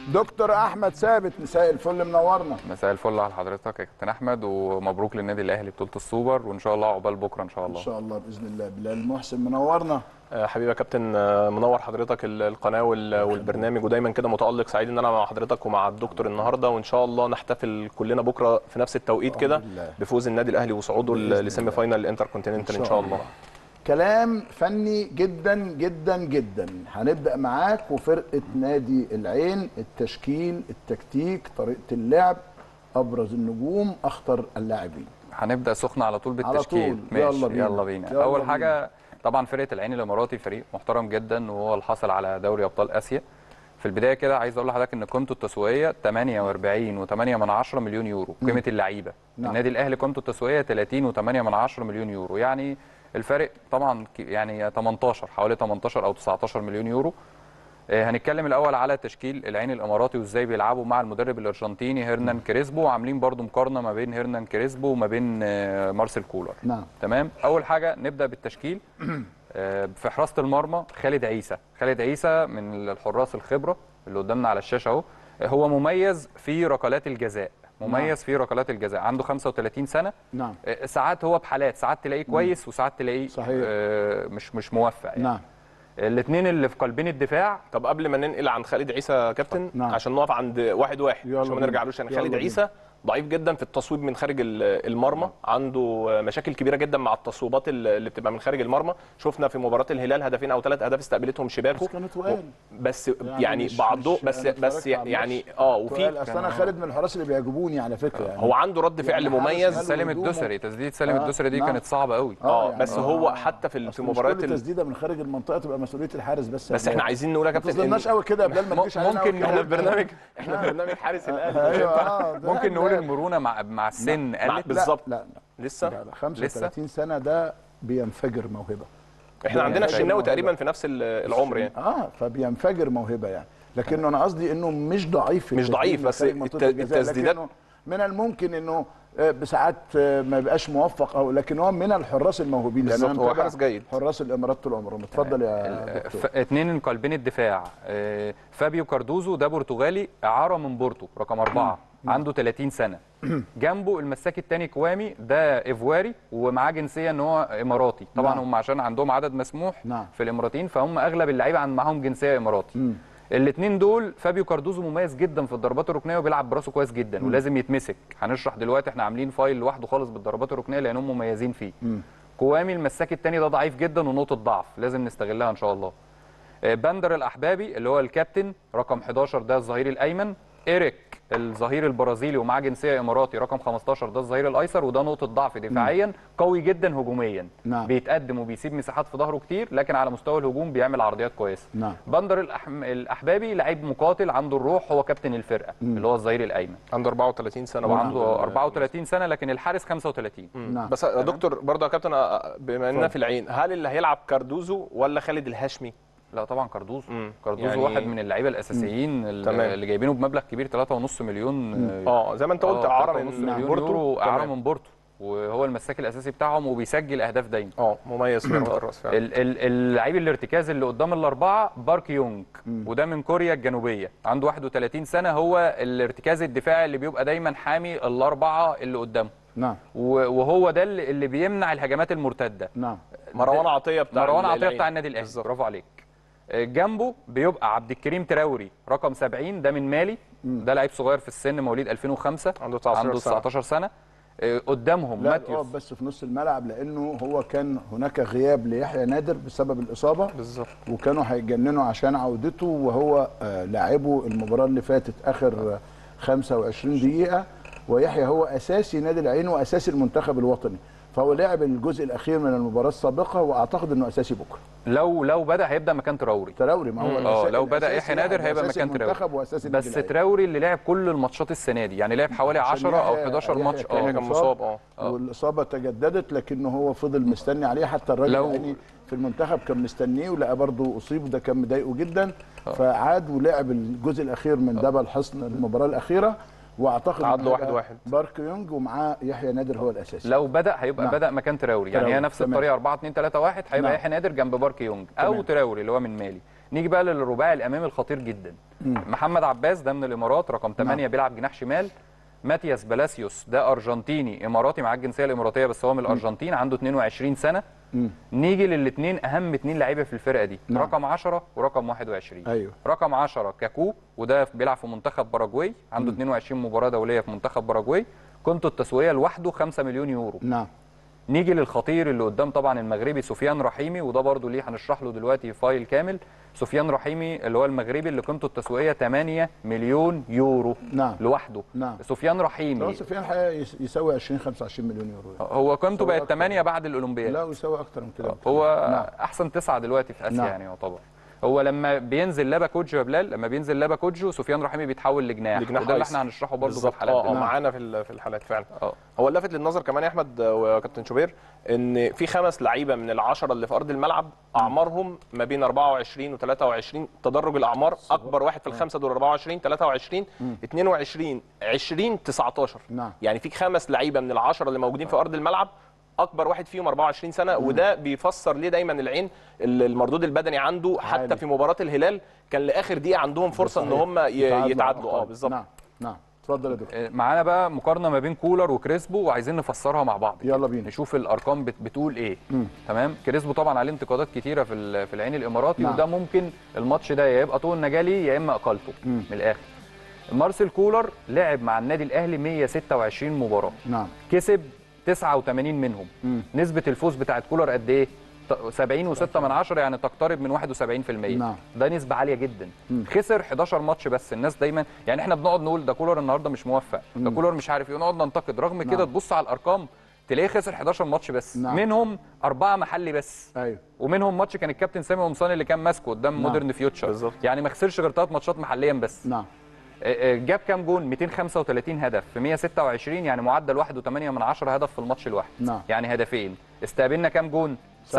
دكتور احمد ثابت مساء الفل منورنا مساء الفل على حضرتك يا كابتن احمد ومبروك للنادي الاهلي بطوله السوبر وان شاء الله عقبال بكره ان شاء ان الله شاء الله باذن الله بلال محسن منورنا آه، حبيبي يا كابتن آه، منور حضرتك ال- القناه وال- والبرنامج ودايما كده متالق سعيد ان انا مع حضرتك ومع الدكتور النهارده وان شاء الله نحتفل كلنا بكره في نفس التوقيت كده بالله. بفوز النادي الاهلي وصعوده بإذن ل- لسيمي الله. فاينال الانتر كونتيننتال ان شاء الله كلام فني جدا جدا جدا هنبدا معاك وفرقه نادي العين التشكيل التكتيك طريقه اللعب ابرز النجوم اخطر اللاعبين هنبدا سخن على طول على بالتشكيل طول. ماشي يلا بينا. يلا بينا يلا اول بينا. حاجه طبعا فرقه العين الاماراتي فريق محترم جدا وهو اللي حصل على دوري ابطال اسيا في البدايه كده عايز اقول لحضرتك ان قيمته التسويقيه 48 و8 من 10 مليون يورو قيمه اللعيبه نعم. النادي الاهلي قيمته التسويقيه 30 و8 من 10 مليون يورو يعني الفارق طبعا ك- يعني 18 حوالي 18 او 19 مليون يورو آه، هنتكلم الاول على تشكيل العين الاماراتي وازاي بيلعبوا مع المدرب الارجنتيني هيرنان كريسبو وعاملين برضو مقارنه ما بين هيرنان كريسبو وما بين آه، مارسيل كولر نعم تمام اول حاجه نبدا بالتشكيل آه، في حراسه المرمى خالد عيسى خالد عيسى من الحراس الخبره اللي قدامنا على الشاشه اهو آه، هو مميز في ركلات الجزاء مميز في ركلات الجزاء عنده 35 سنه نعم آه، ساعات هو بحالات ساعات تلاقيه كويس وساعات تلاقيه صحيح. آه، مش مش موفق يعني نعم الاثنين اللي في قلبين الدفاع طب قبل ما ننقل عن خالد عيسى يا كابتن نعم. عشان نقف عند واحد واحد يلا عشان ما بينا. نرجعلوش يعني يلا خالد بينا. عيسى ضعيف جدا في التصويب من خارج ال- المرمى عنده مشاكل كبيره جدا مع التصويبات اللي بتبقى من خارج المرمى شفنا في مباراه الهلال هدفين او ثلاث اهداف استقبلتهم شباكه بس كانوا تقال بس يعني يعني, مش- بعضه مش- بس أنا بس اتفرجت على يعني الماتش. اه وفي وفي اصل انا خالد من الحراس اللي بيعجبوني على فكره يعني هو عنده رد فعل يعني حارس مميز حلو. سالم هجومه. الدوسري تسديد سالم آه، الدوسري دي نعم. كانت صعبه قوي اه يعني بس آه. هو حتى في ال- أصل في مش مباريات كل ال- تسديده من خارج المنطقه تبقى مسؤوليه الحارس بس بس يا احنا بلال. عايزين نقول يا ما كابتن تظلمناش قوي كده يا بلال ما م- تجيش علينا ممكن أوي كده. احنا برنامج احنا برنامج حارس الاهلي ايوه اه ده- ممكن نقول ده- المرونه مع مع السن مع- قلت بالظبط. لا لا لسه لا لا 35 سنه ده بينفجر موهبه احنا عندنا بينفجر الشناوي موهبة. تقريبا في نفس ال- العمر يعني اه فبينفجر موهبه يعني لكن انا قصدي انه مش ضعيف في مش التسديد ضعيف، من بس خارج منطقة الت- الجزاء، التسديدات- لكنه من الممكن انه آه، بساعات آه، ما يبقاش موفق او لكن هو من الحراس الموهوبين لان بالظبط، انا هو متابع حارس جيد. حراس الامارات طول عمرهم اتفضل يا ال- دكتور ف- اتنين من قلبين الدفاع آه، فابيو كاردوزو ده برتغالي اعاره من بورتو رقم أربعة عنده 30 سنه جنبه المساك الثاني كوامي ده ايفواري ومعاه جنسيه ان هو اماراتي طبعا نعم. هم عشان عندهم عدد مسموح نعم. في الاماراتيين فهم اغلب اللعيبه عن معاهم جنسيه اماراتي الاثنين دول فابيو كاردوزو مميز جدا في الضربات الركنيه وبيلعب براسه كويس جدا ولازم يتمسك هنشرح دلوقتي احنا عاملين فايل لوحده خالص بالضربات الركنيه لانهم مميزين فيه كوامي المساك الثاني ده ضعيف جدا ونقطه ضعف لازم نستغلها ان شاء الله آه، بندر الاحبابي اللي هو الكابتن رقم 11 ده الظهير الايمن ايريك الظهير البرازيلي ومعاه جنسيه اماراتي رقم 15 ده الظهير الايسر وده نقطه ضعف دفاعيا قوي جدا هجوميا نعم. بيتقدم وبيسيب مساحات في ظهره كتير لكن على مستوى الهجوم بيعمل عرضيات كويسه نعم. بندر الأحم... الاحبابي لعيب مقاتل عنده الروح هو كابتن الفرقه اللي هو الظهير الايمن عنده 34 سنه هو برضه. عنده 34 سنه لكن الحارس 35 نعم. بس يا دكتور برضه يا كابتن آه، بما اننا في العين هل اللي هيلعب كاردوزو ولا خالد الهاشمي؟ لا طبعا كاردوزو مم. كاردوزو يعني- واحد من اللعيبه الاساسيين اللي, تمام. اللي جايبينه بمبلغ كبير 3.5 مليون آه، اه زي ما انت قلت آه، اعاره 3.5 من مليون بورتو يورو اعاره تمام. من بورتو وهو المساك الاساسي بتاعهم وبيسجل اهداف دايما اه مميز في ضربات الراس فعلا ال- ال- اللعيب الارتكاز اللي قدام الاربعه بارك يونج وده من كوريا الجنوبيه عنده 31 سنه هو الارتكاز الدفاعي اللي بيبقى دايما حامي الاربعه اللي قدامه نعم و- وهو ده اللي اللي بيمنع الهجمات المرتده نعم مروان عطيه بتاع مروان عطيه العين. بتاع النادي الاهلي بالظبط. برافو عليك آه، جنبه بيبقى عبد الكريم تراوري رقم 70 ده من مالي ده لعيب صغير في السن مواليد 2005 عنده 19 عنده سنة. 19 سنه آه، قدامهم لا ماتيوس اقف بس في نص الملعب لانه هو كان هناك غياب ليحيى نادر بسبب الاصابه بالظبط وكانوا هيتجننوا عشان عودته وهو آه، لاعبه المباراه اللي فاتت اخر آه، 25 دقيقه ويحيى هو اساسي نادي العين واساسي المنتخب الوطني فهو لعب الجزء الاخير من المباراه السابقه واعتقد انه اساسي بكره لو لو بدا هيبدا مكان تراوري تراوري ما هو اه الأسا- لو بدا الأساسي يحيى نادر لاعب هيبقى وأساسي مكان المنتخب تراوري واساسي النادي بس الأهلي. تراوري اللي لعب كل الماتشات السنه دي يعني لعب حوالي عشان 10 او يحيى- 11 يحيى ماتش كان اه كان مصاب اه والاصابه تجددت لكنه هو فضل مستني عليه حتى الراجل لو- يعني في المنتخب كان مستنيه ولقى برضه اصيب وده كان مضايقه جدا فعاد ولعب الجزء الاخير من دبل حصن المباراه الاخيره واعتقد تعادلوا إن واحد هيبقى واحد. بارك يونج ومعاه يحيى نادر هو الاساسي لو بدا هيبقى نعم. بدا مكان تراوري يعني تراوري، هي نفس تمام. الطريقه 4 2 3 1 هيبقى نعم. يحيى نادر جنب بارك يونج او تمام. تراوري اللي هو من مالي نيجي بقى للرباعي الامامي الخطير جدا محمد عباس ده من الامارات رقم 8 بيلعب جناح شمال ماتياس بلاسيوس ده ارجنتيني اماراتي معاه الجنسيه الاماراتيه بس هو من الارجنتين عنده 22 سنه نيجي للاثنين اهم اثنين لعيبه في الفرقه دي نعم. رقم 10 ورقم 21 أيوه. رقم 10 كاكو وده بيلعب في منتخب باراجواي عنده 22 مباراه دوليه في منتخب باراجواي قيمته التسويقيه لوحده 5 مليون يورو نعم نيجي للخطير اللي قدام طبعا المغربي سفيان رحيمي وده برضو ليه هنشرح له دلوقتي فايل كامل سفيان رحيمي اللي هو المغربي اللي قيمته التسويقيه 8 مليون يورو نعم. لوحده نعم. سفيان لو رحيمي سفيان الحقيقه يس- يساوي 20 25 مليون يورو هو قيمته يساوي بقت أكتر. 8 بعد الاولمبياد لا يساوي اكتر من كده بكتير. هو نعم. احسن تسعه دلوقتي في اسيا نعم. يعني يعتبر هو لما بينزل لابا كوجو يا بلال لما بينزل لابا كوجو سفيان رحيمي بيتحول لجناح لجناح وده اللي أيسر. احنا هنشرحه برضه في بالظبط الحلقات اه اه دلوقتي. معانا في ال- في الحالات فعلا اه هو اللافت للنظر كمان يا احمد آه، وكابتن شوبير ان في خمس لعيبه من العشره اللي في ارض الملعب اعمارهم ما بين 24 و23 تدرج الاعمار اكبر واحد في الخمسه دول 24 23 22 20 19 نعم. يعني في خمس لعيبه من العشره اللي موجودين في ارض الملعب اكبر واحد فيهم 24 سنه وده بيفسر ليه دايما العين ال- المردود البدني عنده عالي. حتى في مباراه الهلال كان لاخر دقيقه عندهم فرصه ان صحيح. هم ي- يتعادلوا اه أقل. بالظبط نعم نعم اتفضل يا دكتور معانا بقى مقارنه ما بين كولر وكريسبو وعايزين نفسرها مع بعض يلا كده. بينا. نشوف الارقام بت بتقول ايه تمام كريسبو طبعا عليه انتقادات كتيره في ال- في العين الاماراتي نعم. وده ممكن الماتش ده يا يبقى طول نجالي يا اما اقالته من الاخر مارسيل كولر لعب مع النادي الاهلي 126 مباراه نعم كسب 89 منهم نسبه الفوز بتاعت كولر قد ايه ت- 70 و6 من عشرة يعني تقترب من 71% نعم. ده نسبه عاليه جدا خسر 11 ماتش بس الناس دايما يعني احنا بنقعد نقول ده كولر النهارده مش موفق ده كولر مش عارف ايه ونقعد ننتقد رغم كده تبص على الارقام تلاقيه خسر 11 ماتش بس نعم. منهم اربعه محلي بس ايوه ومنهم ماتش كان الكابتن سامي قمصان اللي كان ماسكه قدام نعم. مودرن فيوتشر بالظبط. يعني ما خسرش غير ثلاث ماتشات محليا بس نعم آه، آه، جاب كام جون 235 هدف في 126 يعني معدل 1.8 من 10 هدف في الماتش الواحد نعم. يعني هدفين استقبلنا كام جون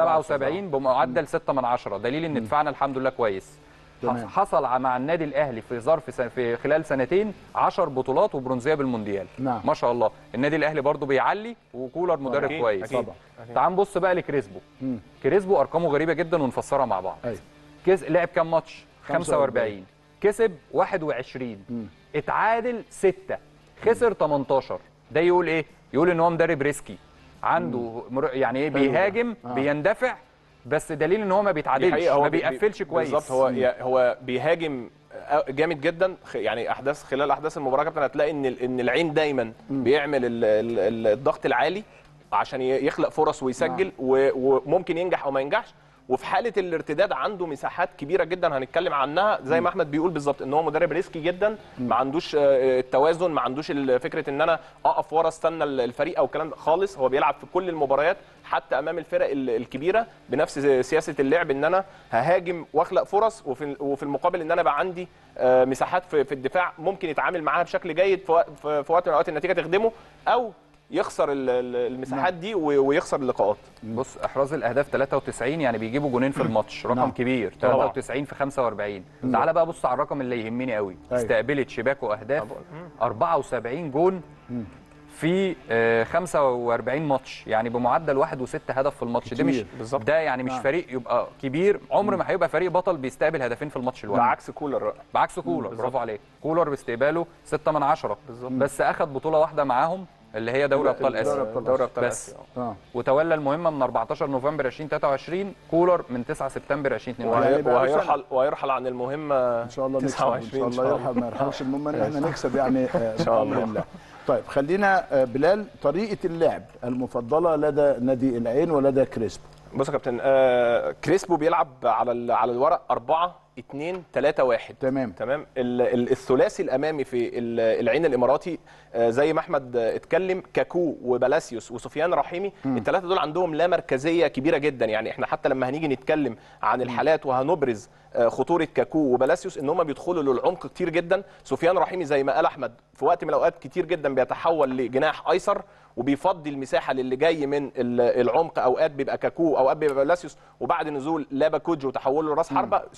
77 بمعدل 6 من 10 دليل ان دفاعنا الحمد لله كويس تمام. حصل ع- مع النادي الاهلي في ظرف سنة في خلال سنتين 10 بطولات وبرونزيه بالمونديال نعم. ما شاء الله النادي الاهلي برضو بيعلي وكولر مدرب أكيد، كويس أكيد. طبعا. تعال نبص بقى لكريسبو كريسبو ارقامه غريبه جدا ونفسرها مع بعض ايوه كس... لعب كام ماتش 45. 45 كسب 21 اتعادل 6 خسر 18 ده يقول ايه يقول ان هو مدرب ريسكي عنده مر... يعني ايه بيهاجم آه. بيندفع بس دليل ان هو ما دي بيتعادلش حقيقة ما بي- بيقفلش كويس بالظبط هو يا- هو بيهاجم جامد جدا خ- يعني احداث خلال احداث المباراه كابتن هتلاقي ان ال- ان العين دايما بيعمل ال- ال- ال- الضغط العالي عشان ي- يخلق فرص ويسجل و- وممكن ينجح او ما ينجحش وفي حاله الارتداد عنده مساحات كبيره جدا هنتكلم عنها زي ما احمد بيقول بالظبط ان هو مدرب ريسكي جدا ما عندوش آه، التوازن ما عندوش ال- فكره ان انا اقف ورا استنى ال- الفريق او الكلام ده خالص هو بيلعب في كل المباريات حتى امام الفرق ال- الكبيره بنفس سياسه اللعب ان انا ههاجم واخلق فرص وفي وفي المقابل ان انا بقى عندي آه، مساحات في في الدفاع ممكن يتعامل معاها بشكل جيد في وق- في في وقت من الاوقات النتيجه تخدمه او يخسر ال- ال- المساحات دي و- ويخسر اللقاءات بص احراز الاهداف 93 يعني بيجيبوا جونين في الماتش رقم نعم. كبير طبعا. 93 في 45 تعال بقى بص على الرقم اللي يهمني قوي أيوة. استقبلت شباك واهداف 74 جون في آه، 45 ماتش يعني بمعدل واحد وست هدف في الماتش ده مش كتير. بالظبط. ده يعني مش نعم. فريق يبقى كبير عمر ما هيبقى فريق بطل بيستقبل هدفين في الماتش الواحد بعكس كولر بعكس كولر بالظبط. برافو عليك كولر باستقباله 6 من 10 بالظبط. بس اخذ بطوله واحده معاهم اللي هي دوري ابطال دوري اسيا أبطال دوري ابطال بس. آسيا. اه وتولى المهمه من 14 نوفمبر 2023 كولر من 9 سبتمبر 2022 وهي- وهي- بقى وهيرحل وهيرحل عن المهمه ان شاء الله نكسب ان شاء الله يرحم ما يرحمش المهم ان احنا نكسب يعني ان شاء الله. طيب خلينا آه، بلال طريقه اللعب المفضله لدى نادي العين ولدى كريسبو بص يا كابتن آه كريسبو بيلعب على ال- على الورق 4 2 3 1 تمام تمام ال- ال- الثلاثي الامامي في ال- العين الاماراتي آه، زي ما احمد آه، اتكلم كاكو وبلاسيوس وسفيان رحيمي الثلاثه دول عندهم لا مركزيه كبيره جدا يعني احنا حتى لما هنيجي نتكلم عن الحالات وهنبرز آه، خطوره كاكو وبلاسيوس ان هم بيدخلوا للعمق كتير جدا سفيان رحيمي زي ما قال احمد في وقت من الاوقات كتير جدا بيتحول لجناح ايسر وبيفضي المساحه للي جاي من ال- العمق اوقات بيبقى كاكو اوقات بيبقى بلاسيوس وبعد نزول لابا كوجو وتحوله لراس حربه سفيان بيروح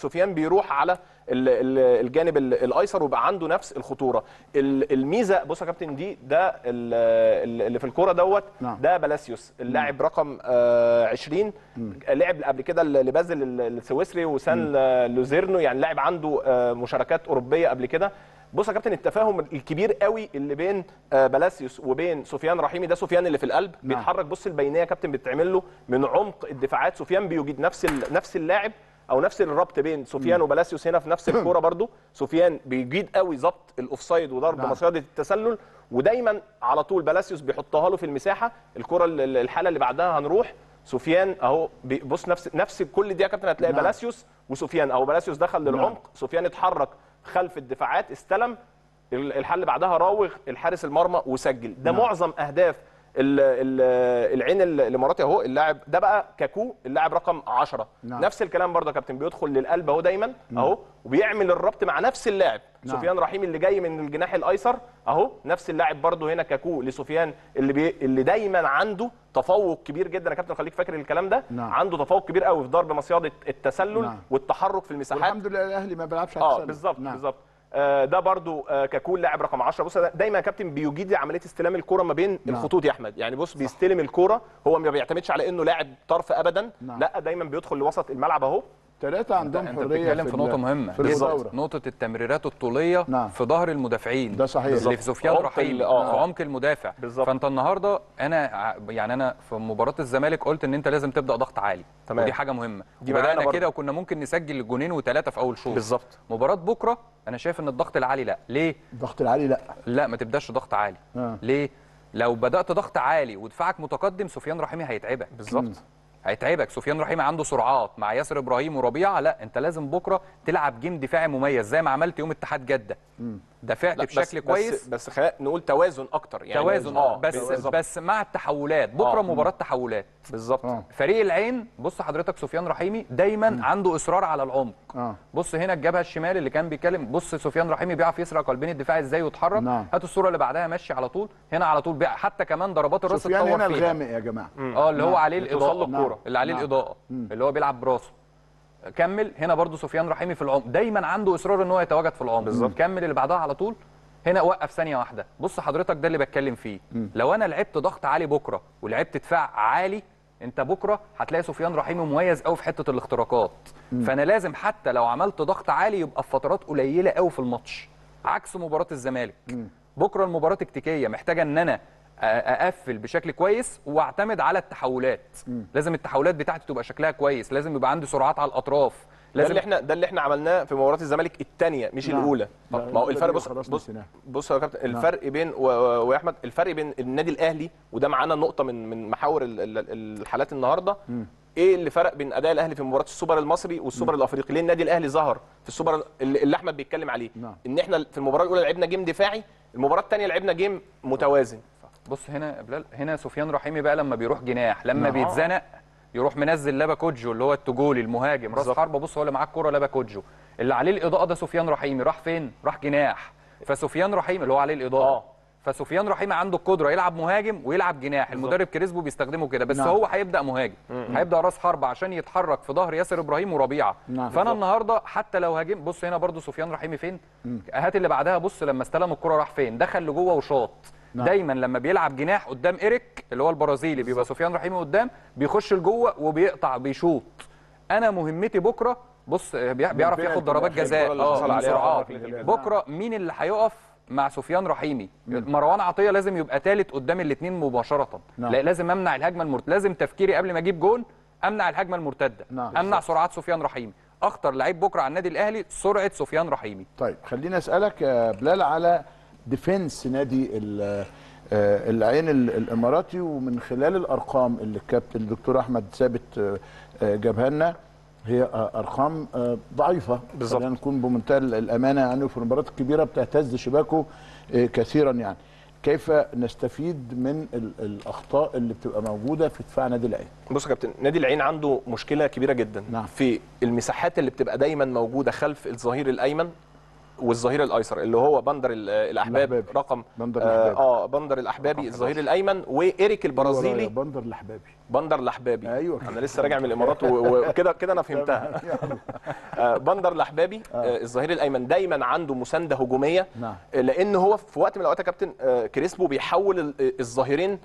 بيروح على ال- ال- الجانب ال- الايسر ويبقى عنده نفس الخطوره ال- الميزه بص يا كابتن دي ده ال- ال- اللي في الكوره دوت نعم. ده بلاسيوس اللاعب رقم آه، 20 لعب قبل كده لبازل ال- السويسري وسان لوزيرنو يعني لاعب عنده آه، مشاركات اوروبيه قبل كده بص يا كابتن التفاهم الكبير قوي اللي بين آه، بلاسيوس وبين سفيان رحيمي ده سفيان اللي في القلب نعم. بيتحرك بص البينيه يا كابتن بتتعمل له من عمق الدفاعات سفيان بيوجد نفس ال- نفس اللاعب او نفس الربط بين سفيان وبلاسيوس هنا في نفس الكوره برضو سفيان بيجيد قوي ظبط الاوفسايد وضرب نعم. مصيده التسلل ودايما على طول بلاسيوس بيحطها له في المساحه الكره ال- ال- الحاله اللي بعدها هنروح سفيان اهو بي- بص نفس نفس كل دي يا كابتن هتلاقي نعم. بلاسيوس وسفيان اهو بلاسيوس دخل للعمق سفيان اتحرك خلف الدفاعات استلم ال- الحل اللي بعدها راوغ الحارس المرمى وسجل ده نعم. معظم اهداف ال- ال- العين ال- الاماراتي اهو اللاعب ده بقى كاكو اللاعب رقم 10 نعم. نفس الكلام برضه يا كابتن بيدخل للقلب اهو دايما اهو وبيعمل الربط مع نفس اللاعب نعم. سفيان رحيم اللي جاي من الجناح الايسر اهو نفس اللاعب برضه هنا كاكو لسفيان اللي بي اللي دايما عنده تفوق كبير جدا يا كابتن خليك فاكر الكلام ده نعم. عنده تفوق كبير قوي في ضرب مصيده التسلل نعم. والتحرك في المساحات والحمد لله الاهلي ما بيلعبش على اه التسلل. بالظبط نعم. بالظبط آه ده برضو آه ككول لاعب رقم 10 بص ده دايما يا كابتن بيجيد عمليه استلام الكره ما بين نعم. الخطوط يا احمد يعني بص بيستلم الكره هو ما بيعتمدش على انه لاعب طرف ابدا نعم. لا دايما بيدخل لوسط الملعب اهو ثلاثة عندهم انت حرية بتتكلم في ال- نقطه مهمه في جدا الثورة نقطه التمريرات الطوليه نعم. في ظهر المدافعين ده صحيح. اللي في سفيان عمق رحيم ال- آه. في عمق المدافع بالظبط. فانت النهارده انا ع- يعني انا في مباراه الزمالك قلت ان انت لازم تبدا ضغط عالي تمام. ودي حاجه مهمه دي معانا وبدانا برضه. كده وكنا ممكن نسجل جونين وثلاثه في اول شوط بالظبط مباراه بكره انا شايف ان الضغط العالي لا ليه الضغط العالي لا لا ما تبداش ضغط عالي آه. ليه لو بدات ضغط عالي ودفاعك متقدم سفيان رحيمي هيتعبك بالظبط هيتعبك سفيان رحيمي عنده سرعات مع ياسر ابراهيم وربيعه لا انت لازم بكره تلعب جيم دفاعي مميز زي ما عملت يوم اتحاد جده دافعت لا، بشكل بس كويس بس, بس خلينا نقول توازن اكتر يعني توازن اه بس بالظبط. بس مع التحولات بكره آه. مباراه تحولات بالظبط آه. فريق العين بص حضرتك سفيان رحيمي دايما عنده اصرار على العمق اه بص هنا الجبهه الشمال اللي كان بيتكلم بص سفيان رحيمي بيعرف يسرق قلبين الدفاع ازاي ويتحرك نعم. هات الصوره اللي بعدها ماشي على طول هنا على طول بيع حتى كمان ضربات الراس سفيان اتطور هنا فيها. الغامق يا جماعة اه اللي هو عليه بتوصل له الاضاءه الكورة. اللي عليه نعم. الاضاءه اللي هو بيلعب براسه كمل هنا برضو سفيان رحيمي في العمق دايما عنده اصرار ان هو يتواجد في العمق بالظبط. كمل اللي بعدها على طول هنا وقف ثانيه واحده بص حضرتك ده اللي بتكلم فيه لو انا لعبت ضغط عالي بكره ولعبت دفاع عالي انت بكره هتلاقي سفيان رحيمي مميز قوي في حته الاختراقات فانا لازم حتى لو عملت ضغط عالي يبقى في فترات قليله قوي في الماتش عكس مباراه الزمالك بكره المباراه تكتيكيه محتاجه ان انا أ- اقفل بشكل كويس واعتمد على التحولات لازم التحولات بتاعتي تبقى شكلها كويس لازم يبقى عندي سرعات على الاطراف ده لازم اللي احنا ده اللي احنا عملناه في مباراه الزمالك الثانيه مش نعم. الاولى لا، ما هو الأولى الفرق دي بص خلاص بص نسيناها. بص يا كابتن الفرق بين و- و- ويا احمد الفرق بين النادي الاهلي وده معانا نقطه من من محاور ال- ال- الحالات النهارده ايه اللي فرق بين اداء الاهلي في مباراه السوبر المصري والسوبر الافريقي ليه النادي الاهلي ظهر في السوبر اللي اللي احمد بيتكلم عليه نعم. ان احنا في المباراه الاولى لعبنا جيم دفاعي المباراه الثانيه لعبنا جيم متوازن بص هنا يا بلال هنا سفيان رحيمي بقى لما بيروح جناح لما نعم. بيتزنق يروح منزل لابا كوجو اللي هو التجولي المهاجم راس بالظبط. حربه بص هو اللي معاه الكوره لابا كوجو اللي عليه الاضاءه ده سفيان رحيمي راح فين راح جناح فسفيان رحيمي اللي هو عليه الاضاءه آه. فسفيان رحيمي عنده القدره يلعب مهاجم ويلعب جناح المدرب كريسبو بيستخدمه كده بس نعم. هو هيبدا مهاجم هيبدا راس حربه عشان يتحرك في ظهر ياسر ابراهيم وربيعه نعم. فانا النهارده حتى لو هاجم بص هنا برضو سفيان رحيمي فين هات اللي بعدها بص لما استلم الكره راح فين دخل لجوه وشاط نعم. دايما لما بيلعب جناح قدام ايريك اللي هو البرازيلي بيبقى سفيان رحيمي قدام بيخش لجوه وبيقطع بيشوط انا مهمتي بكره بص بيع- بيعرف فين ياخد ضربات الكرة جزاء اللي اه حصل من عليها سرعات ركلة الجزاء. بكره مين اللي هيقف مع سفيان رحيمي مروان عطيه لازم يبقى ثالث قدام الاثنين مباشره نعم. لا لازم امنع الهجمه المرتده لازم تفكيري قبل ما اجيب جون امنع الهجمه المرتده نعم. امنع سرعات سفيان رحيمي اخطر لعيب بكره على النادي الاهلي سرعه سفيان رحيمي طيب خليني اسالك يا بلال على ديفنس نادي ال- آه، العين ال- الاماراتي ومن خلال الارقام اللي الكابتن الدكتور احمد ثابت آه، آه، جابها لنا هي آه، ارقام آه، ضعيفه بالظبط. خلينا نكون بمنتهى الامانه يعني في المباريات الكبيره بتهتز شباكه آه، كثيرا يعني كيف نستفيد من ال- الاخطاء اللي بتبقى موجوده في دفاع نادي العين بص يا كابتن نادي العين عنده مشكله كبيره جدا نعم. في المساحات اللي بتبقى دايما موجوده خلف الظهير الايمن والظهير الايسر اللي هو بندر ال- الاحباب الأحبابي. رقم بندر آه, الأحبابي. اه بندر الاحبابي الظهير الايمن وايريك البرازيلي بندر الاحبابي بندر لحبابي أيوة. انا لسه راجع من الامارات و- وكده كده انا فهمتها آه، بندر لحبابي آه، الظهير الايمن دايما عنده مسانده هجوميه نعم. آه، لان هو في وقت من الاوقات يا كابتن آه، كريسبو بيحول ال- الظهيرين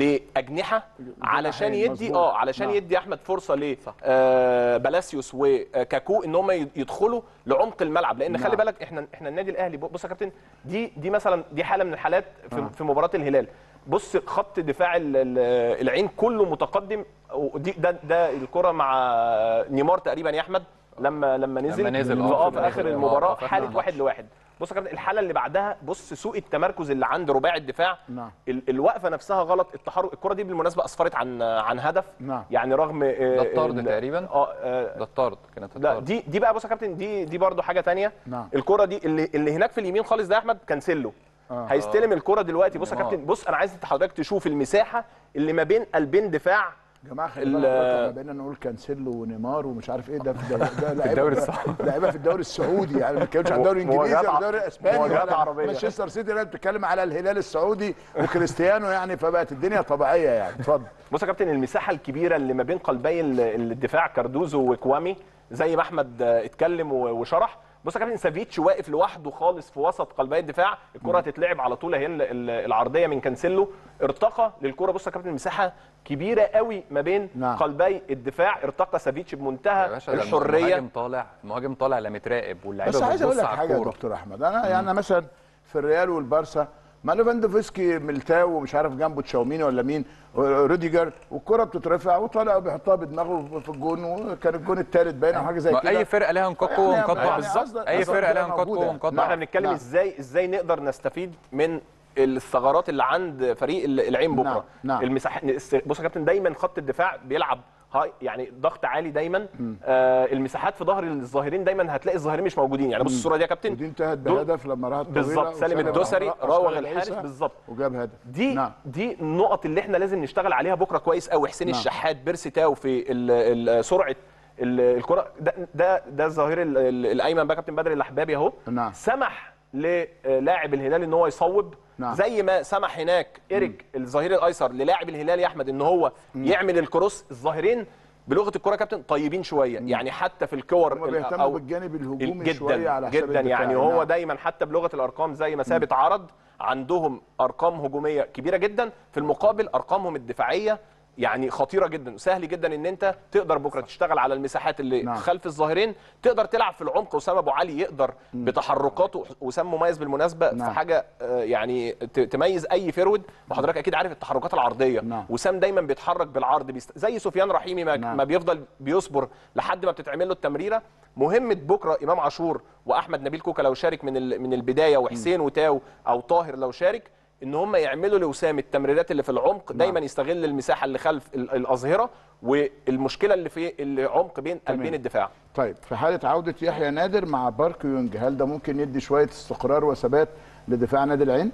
لاجنحه علشان جناحين، يدي مظبوط. اه علشان نعم. يدي احمد فرصه ل آه، بلاسيوس وكاكو ان هم يدخلوا لعمق الملعب لان نعم. خلي بالك احنا احنا النادي الاهلي بص يا كابتن دي دي مثلا دي حاله من الحالات في, آه. في مباراه الهلال بص خط دفاع ال- ال- العين كله متقدم ودي ده ده الكره مع نيمار تقريبا يا احمد لما لما نزل لما نزل، في آه، اه في في الآخر، اخر آه، المباراه فتح حاله الماتش. واحد لواحد بص يا كابتن الحاله اللي بعدها بص سوء التمركز اللي عند رباعي الدفاع نعم. ال- الوقفه نفسها غلط التحرك الكره دي بالمناسبه اسفرت عن عن هدف نعم. يعني رغم آه، ده الطرد ال- تقريبا اه آه، ده الطرد كانت لا الطرد دي دي بقى بص يا كابتن دي دي برضو حاجه تانية نعم. الكره دي اللي اللي هناك في اليمين خالص ده يا احمد كانسيلو آه. هيستلم الكره دلوقتي بص يا نيمار. كابتن بص انا عايز حضرتك تشوف المساحه اللي ما بين قلبين دفاع يا جماعه خلي ال- بالك دلوقتي لما بقينا نقول كانسيلو ونيمار ومش عارف ايه ده في ده, ده لعيبه الدوري السعودي. لعيبه في الدوري السعودي يعني ما بنتكلمش عن الدوري الانجليزي مواجهات ولا ع- الدوري الاسباني مواجهات ولا عربية. مانشستر سيتي لا بتتكلم على الهلال السعودي وكريستيانو يعني فبقت الدنيا طبيعيه يعني اتفضل بص يا كابتن المساحه الكبيره اللي ما بين قلبي ال- الدفاع كاردوزو وكوامي زي ما احمد آه، اتكلم و- وشرح بص يا كابتن سافيتش واقف لوحده خالص في وسط قلبي الدفاع الكره هتتلعب على طول اهي ال- ال- العرضيه من كانسيلو ارتقى للكره بص يا كابتن مساحه كبيره قوي ما بين نعم. قلبي الدفاع ارتقى سافيتش يا بمنتهى باشا ده الحريه المهاجم طالع المهاجم طالع لا متراقب واللعيبه بس عايز اقول بتبص لك على حاجه يا الكوره دكتور احمد انا يعني مثلا في الريال والبارسا ما ليفاندوفسكي ميلتاو ومش عارف جنبه تشاوميني ولا مين روديجر والكره بتترفع وطالع وبيحطها بدماغه في الجون وكان الجون الثالث باين او حاجه زي ما كده اي فرقه لها نقاط قوه يعني ونقاط يعني ضعف قصدك- اي قصدك فرقه لها تبقى نقاط موجودة. قوه ونقاط ما احنا ضعف بنتكلم نعم. ازاي ازاي نقدر نستفيد من الثغرات اللي عند فريق ال- العين بكره نعم، نعم. المساحه بص يا كابتن دايما خط الدفاع بيلعب هاي يعني ضغط عالي دايما آه المساحات في ظهر الظاهرين دايما هتلاقي الظاهرين مش موجودين يعني بص الصوره دي يا كابتن ودي انتهت دول- بهدف لما راحت طويله بالظبط سالم الدوسري رقص راوغ خالد الحارس عيسى بالظبط وجاب هدف دي نعم. دي النقط اللي احنا لازم نشتغل عليها بكره كويس قوي حسين نعم. الشحات بيرسي تاو في ال- ال- سرعه ال- الكره ده ده ده الظهير ال- ال- الايمن بقى كابتن بدر الاحبابي اهو نعم. سمح للاعب الهلال ان هو يصوب نعم. زي ما سمح هناك ايريك الظهير الايسر للاعب الهلال يا احمد ان هو يعمل الكروس الظاهرين بلغه الكره يا كابتن طيبين شويه يعني حتى في الكور هم ال- بيهتموا بالجانب الهجومي جدا شويه على حساب جدا الدفاع. يعني هو نعم. دايما حتى بلغه الارقام زي ما ثابت عرض عندهم ارقام هجوميه كبيره جدا في المقابل ارقامهم الدفاعيه يعني خطيره جدا سهل جدا ان انت تقدر بكره تشتغل على المساحات اللي نعم. نعم. خلف الظاهرين تقدر تلعب في العمق وسام ابو علي يقدر بتحركاته وسام مميز بالمناسبه نعم. في حاجه آه، يعني ت- تميز اي فرود وحضرتك اكيد عارف التحركات العرضيه نعم. وسام دايما بيتحرك بالعرض بيست... زي سفيان رحيمي ما, نعم. نعم. ما بيفضل بيصبر لحد ما بتتعمل له التمريره مهمه بكره امام عاشور واحمد نبيل كوكا لو شارك من ال... من البدايه وحسين وتاو او طاهر لو شارك ان هم يعملوا لوسام التمريرات اللي في العمق دايما يستغل المساحه اللي خلف ال- الاظهره والمشكله اللي في العمق بين قلبين الدفاع طيب في حاله عوده يحيى نادر مع بارك يونج هل ده ممكن يدي شويه استقرار وثبات لدفاع نادي العين؟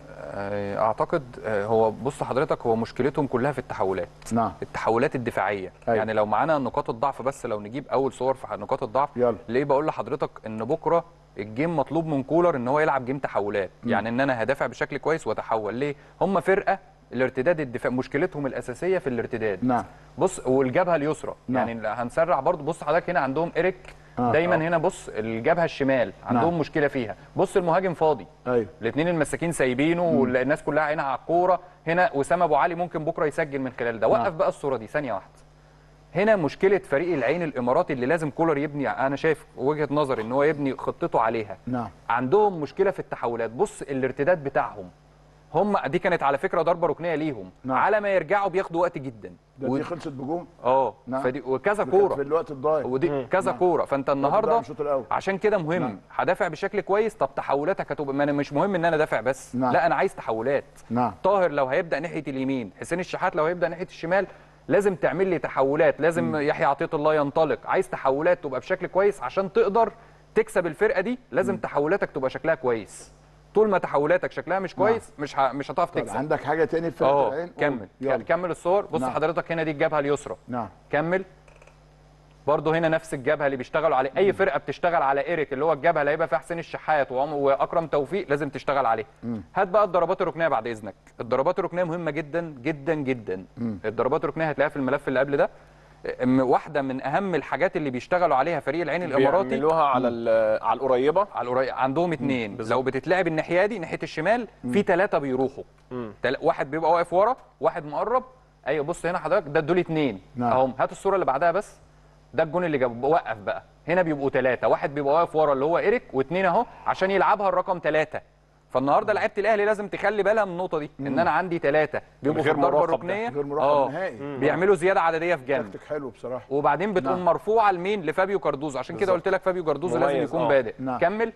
آه، اعتقد آه، هو بص حضرتك هو مشكلتهم كلها في التحولات نعم التحولات الدفاعيه أيوة. يعني لو معانا نقاط الضعف بس لو نجيب اول صور في نقاط الضعف يلا. ليه بقول لحضرتك ان بكره الجيم مطلوب من كولر ان هو يلعب جيم تحولات يعني ان انا هدافع بشكل كويس واتحول ليه هم فرقه الارتداد الدفاع مشكلتهم الاساسيه في الارتداد نعم. بص والجبهه اليسرى نعم. يعني هنسرع برضو بص حضرتك هنا عندهم ايريك آه. دايما آه. هنا بص الجبهه الشمال عندهم نعم. مشكله فيها بص المهاجم فاضي ايوه الاثنين المساكين سايبينه والناس كلها عينها على الكوره هنا اسامه ابو علي ممكن بكره يسجل من خلال ده نعم. وقف بقى الصوره دي ثانيه واحده هنا مشكله فريق العين الاماراتي اللي لازم كولر يبني انا شايف وجهه نظري ان هو يبني خطته عليها نعم عندهم مشكله في التحولات بص الارتداد بتاعهم هم دي كانت على فكره ضربه ركنيه ليهم نعم. على ما يرجعوا بياخدوا وقت جدا ده و- دي خلصت بجون اه نعم. فدي وكذا دي كانت في كوره الوقت الضايع ودي كذا نعم. كوره فانت الضايع النهارده الشوط الأول. عشان كده مهم نعم. هدافع بشكل كويس طب تحولاتك هتبقى ما انا مش مهم ان انا دافع بس نعم. لا انا عايز تحولات نعم طاهر لو هيبدا ناحيه اليمين حسين الشحات لو هيبدا ناحيه الشمال لازم تعمل لي تحولات لازم يحيى عطيه الله ينطلق عايز تحولات تبقى بشكل كويس عشان تقدر تكسب الفرقه دي لازم تحولاتك تبقى شكلها كويس طول ما تحولاتك شكلها مش كويس مش ه... مش هتعرف طب تكسب عندك حاجه تاني في فرقه اه العين؟ كمل يلا. كمل الصور بص نعم. حضرتك هنا دي الجبهه اليسرى نعم كمل برضه هنا نفس الجبهه اللي بيشتغلوا عليه اي فرقه بتشتغل على ايريك اللي هو الجبهه اللي هيبقى فيها حسين الشحات وعم- واكرم توفيق لازم تشتغل عليه هات بقى الضربات الركنيه بعد اذنك الضربات الركنيه مهمه جدا جدا جدا الضربات الركنيه هتلاقيها في الملف اللي قبل ده م- واحده من اهم الحاجات اللي بيشتغلوا عليها فريق العين الاماراتي بيعملوها على ال- على القريبه على القريب عندهم اتنين لو بتتلعب الناحيه دي ناحيه الشمال في ثلاثه بيروحوا تل... واحد بيبقى واقف ورا واحد مقرب ايوه بص هنا حضرتك ده دول اتنين نعم. اهم هات الصوره اللي بعدها بس ده الجون اللي جاب وقف بقى هنا بيبقوا ثلاثه واحد بيبقى واقف ورا اللي هو ايريك واثنين اهو عشان يلعبها الرقم ثلاثه فالنهارده لعيبه الاهلي لازم تخلي بالها من النقطه دي ان انا عندي ثلاثه بيبقوا في غير الضربه مراقب ده. الركنيه غير مراقب اه نهائي. بيعملوا زياده عدديه في جنب تكتيك حلو بصراحه وبعدين بتقوم نعم. مرفوعه لمين لفابيو كاردوزو عشان كده بالظبط. قلت لك فابيو كاردوزو لازم مميز، يكون آه. بادئ نعم. كمل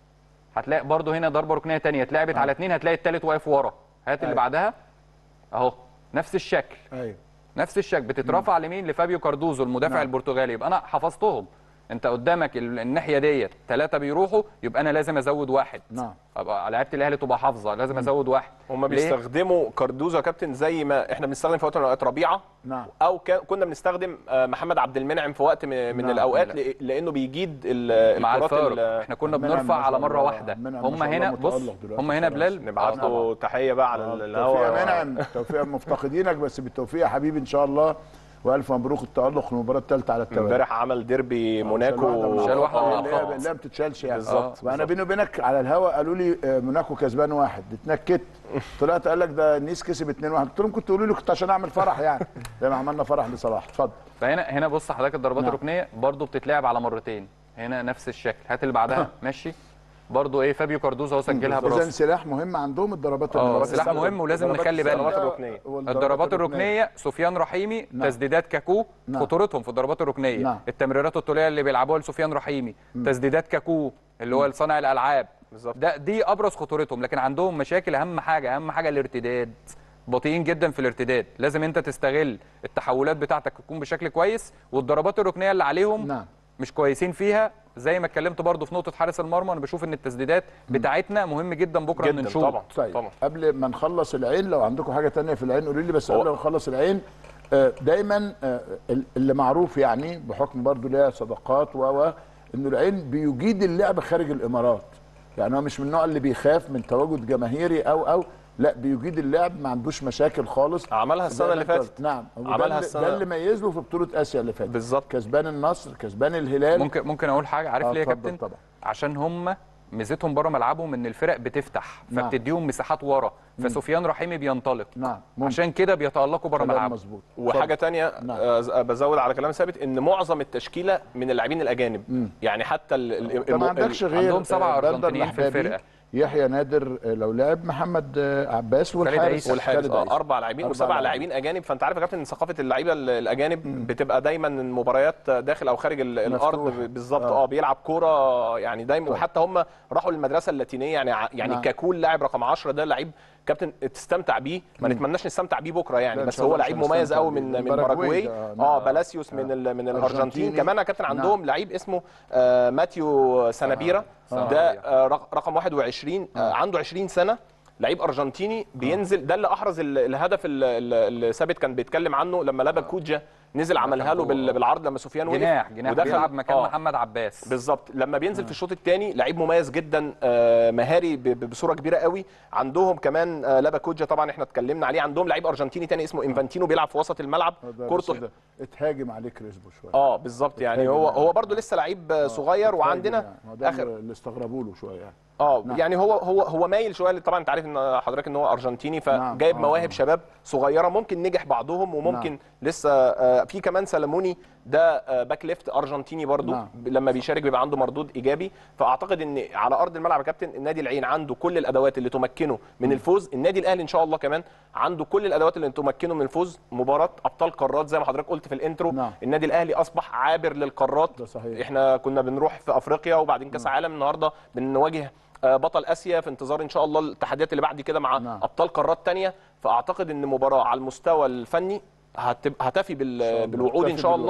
هتلاقي برضو هنا ضربه ركنيه تانية اتلعبت على اثنين هتلاقي الثالث واقف ورا هات اللي أيوة. بعدها اهو نفس الشكل ايوه نفس الشكل بتترفع لمين لفابيو كاردوزو المدافع نعم. البرتغالي يبقى انا حفظتهم انت قدامك ال- الناحيه ديت ثلاثه بيروحوا يبقى انا لازم ازود واحد نعم. ابقى لعيبه الاهلي تبقى حافظه لازم ازود واحد هم ليه؟ بيستخدموا كاردوزو يا كابتن زي ما احنا بنستخدم في وقت من الاوقات ربيعه نعم. او كا- كنا بنستخدم آه، محمد عبد المنعم في وقت من من نعم. الاوقات لا. ل- لانه بيجيد ال- مع الكرات الفارق ال- احنا كنا منعم بنرفع ما على شاء مره الله. واحده منعم ما هم شاء هنا الله بص متألق دلوقتي هم هنا خلاص. بلال نبعت له تحيه بقى على ال- توفيق الهوا يا منعم توفيق مفتقدينك بس بالتوفيق يا حبيبي ان شاء الله والف مبروك التالق المباراه الثالثه على التوالي امبارح عمل ديربي موناكو شال واحده من آه، الأبطال. آه. اللي هي ما بتتشالش يعني بالظبط، وانا بالظبط. بيني وبينك على الهوا قالوا لي آه، موناكو كسبان واحد اتنكت طلعت قال لك ده نيس كسب 2 1 قلت لهم كنت تقولوا لي كنت عشان اعمل فرح يعني زي ما عملنا فرح لصلاح اتفضل فهنا هنا بص حضرتك الضربات نعم. الركنيه برضو بتتلعب على مرتين هنا نفس الشكل هات اللي بعدها ماشي برضو ايه فابيو كاردوزو هو سجلها اذا براسه سلاح مهم عندهم الضربات اه الضربات سلاح الثابتة. مهم ولازم الضربات نخلي بالنا الضربات الثابتة الركنية. والضربات الضربات الركنيه سفيان رحيمي نعم. تسديدات كاكو نعم. خطورتهم في الضربات الركنيه نعم. التمريرات الطوليه اللي بيلعبوها لسفيان رحيمي تسديدات كاكو اللي هو صانع الالعاب بالظبط. ده دي ابرز خطورتهم لكن عندهم مشاكل اهم حاجه اهم حاجه الارتداد بطيئين جدا في الارتداد لازم انت تستغل التحولات بتاعتك تكون بشكل كويس والضربات الركنيه اللي عليهم نعم. مش كويسين فيها زي ما اتكلمت برضو في نقطه حارس المرمى انا بشوف ان التسديدات بتاعتنا مهم جدا بكره ان جدا نشوط طبعا طيب طبعا قبل ما نخلص العين لو عندكم حاجه تانية في العين قولوا لي بس هو- قبل ما نخلص العين آه، دايما آه، اللي معروف يعني بحكم برضو ليها صداقات و و انه العين بيجيد اللعب خارج الامارات يعني هو مش من النوع اللي بيخاف من تواجد جماهيري او او لا بيجيد اللعب ما عندوش مشاكل خالص عملها السنه زي اللي ما أنت فاتت قلت. نعم وده عملها اللي- السنة- ده اللي ميز له في بطوله اسيا اللي فاتت بالظبط. كسبان النصر كسبان الهلال ممكن ممكن اقول حاجه عارف آه، ليه يا اتفضل كابتن طبعا. عشان هم ميزتهم بره ملعبهم ان الفرق بتفتح نعم. فبتديهم مساحات ورا فسفيان رحيمي بينطلق نعم ممكن. عشان كده بيتالقوا بره كلام ملعبهم مظبوط وحاجه تانية نعم. آه، ز- بزود على كلام ثابت ان معظم التشكيله من اللاعبين الاجانب يعني حتى ال- ال- انت ما الم- عندكش ال- غير عندهم سبعة آه، بندر أرجنتينيين في الأحبابي، الفرقة. يحيى نادر آه، لو لعب محمد آه، عباس والحارس عيسى. والحارس خالد عيسى. اه اربع لاعبين أربع وسبع لاعبين. لاعبين اجانب فانت عارف يا كابتن ان ثقافه اللعيبه ال- الاجانب بتبقى دايما المباريات داخل او خارج ال- الارض مفتوحة. بالظبط آه. اه بيلعب كوره يعني دايما وحتى هم راحوا للمدرسه اللاتينيه يعني ع- يعني نعم. كاكول لاعب رقم 10 ده لعيب كابتن تستمتع بيه ما نتمناش نستمتع بيه بكره لا، يعني إن بس شاء الله هو مش لعيب مميز هنستمتع قوي بيه. من من الباراجواي باراجواي ده، نعم. اه بلاسيوس من ال- من الارجنتين أرجنتيني. كمان يا كابتن نعم. عندهم لعيب اسمه آه ماتيو سانابيرا سانابيرا. ده آه رق- رقم 21 آه عنده 20 سنه لعيب ارجنتيني بينزل ده اللي احرز ال- الهدف ال- ال- اللي ثابت كان بيتكلم عنه لما لابا كوجا نزل عملها له بال- بالعرض لما سفيان وقف جناح جناح ودخل- بيلعب مكان آه. محمد عباس بالظبط لما بينزل في الشوط الثاني لعيب مميز جدا آه، مهاري ب- ب- بصوره كبيره قوي عندهم كمان آه، لابا كوجا طبعا احنا اتكلمنا عليه عندهم لعيب ارجنتيني تاني اسمه انفانتينو بيلعب في وسط الملعب آه، ده كورته بس ده اتهاجم عليه كريسبو شويه اه بالظبط يعني اتهاجم هو يعني. هو برده لسه لعيب آه، صغير اتهاجم وعندنا يعني. هو ده اخر اللي استغربوا له شويه يعني اه نعم. يعني هو هو هو مايل شويه طبعا انت عارف ان حضرتك ان هو ارجنتيني نعم. فجايب آه، مواهب آه. شباب صغيره ممكن نجح بعضهم وممكن نعم. لسه آه، في كمان سلموني ده آه، باك ليفت ارجنتيني برضو نعم. ب- لما بيشارك بيبقى عنده مردود ايجابي فاعتقد ان على ارض الملعب يا كابتن النادي العين عنده كل الادوات اللي تمكنه من الفوز النادي الاهلي ان شاء الله كمان عنده كل الادوات اللي تمكنه من الفوز مباراه ابطال قارات زي ما حضرتك قلت في الانترو نعم. النادي الاهلي اصبح عابر للقارات ده صحيح. احنا كنا بنروح في افريقيا وبعدين كاس عالم النهارده بنواجه آه، بطل اسيا في انتظار ان شاء الله التحديات اللي بعد كده مع نعم. ابطال قارات تانية فاعتقد ان مباراه على المستوى الفني هتبقى هتفي بال- الله. بالوعود ان تفي شاء الله بالوعود.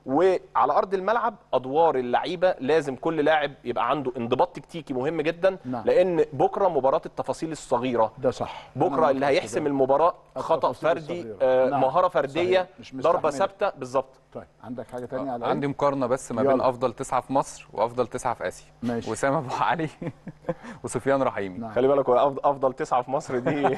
وعلى ارض الملعب ادوار اللعيبه لازم كل لاعب يبقى عنده انضباط تكتيكي مهم جدا نعم. لان بكره مباراه التفاصيل الصغيره ده صح أنا بكره اللي معاك في هيحسم ده. المباراه خطا التفاصيل فردي الصغيرة. آه نعم. مهاره فرديه صحيح. مش ضربه مستحملة. ثابته بالظبط طيب عندك حاجه ثانيه على عندي مقارنه بس ما بين يلا. افضل تسعه في مصر وافضل تسعه في اسيا ماشي. وسام ابو علي وسفيان رحيمي نعم. خلي بالك هو أفضل- افضل تسعه في مصر دي